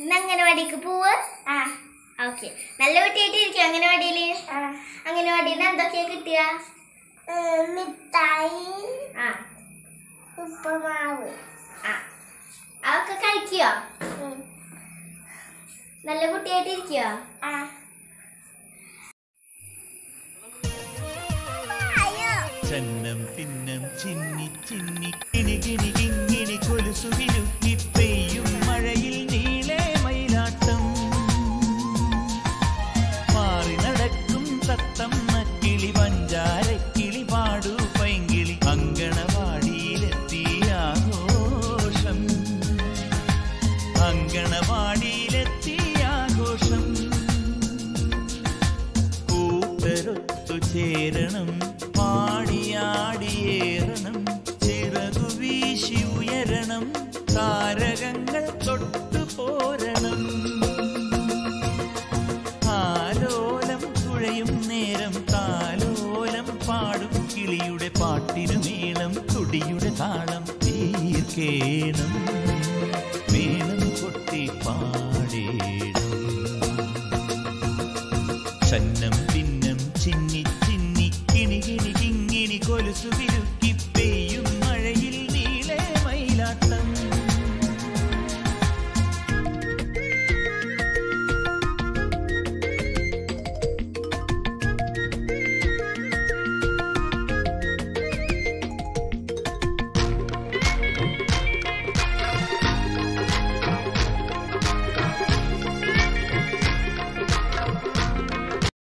ഇന്ന് അംഗനവാടിക്ക് പോവ് ആ ഓക്കെ നല്ല കുട്ടിയായിട്ടിരിക്കും അംഗനവാടിയില് ആ അംഗനവാടിയിൽ നിന്ന് എന്തൊക്കെയാ കിട്ടുക ഏ, മിഠായി ആ ഉപ്പുമാവ് ആ അതൊക്കെ കഴിക്കോ ഉം. നല്ല കുട്ടിയായിട്ടിരിക്കോ ആ ചന്നം പിന്നം ചിന്നി ചിന്നി കിണി കിണി കിങ്ങിണി കൊലുസു വിരുക്കി പെയ്യും മഴയിൽ നീളെ മയിലാട്ടം മാറി നടക്കും തത്തമ്മ കിളി പഞ്ചാരക്കിളി പാടു പൈങ്കിളി അങ്കണവാടിയിലെത്തി ആഘോഷം അങ്കണവാടിയിലെത്തി ആഘോഷം കൂട്ടരൊത്തു ചേരണം പാടിയാടിയേറണം ചിറകു വീശി ഉയരണം താരകങ്ങൾ തൊട്ടു പോരണം ആലോലം തുഴയും നേരം താലോലം പാടും കിളിയുടെ പാട്ടിനു മേളം തുടിയുടെ താളം തീർക്കേണം മേളം കൊട്ടി പാടേണം ചന്നം പിന്നം ചിന്നി ചിന്നി കിണി കിണി കിങ്ങിണി കൊലുസു വിരു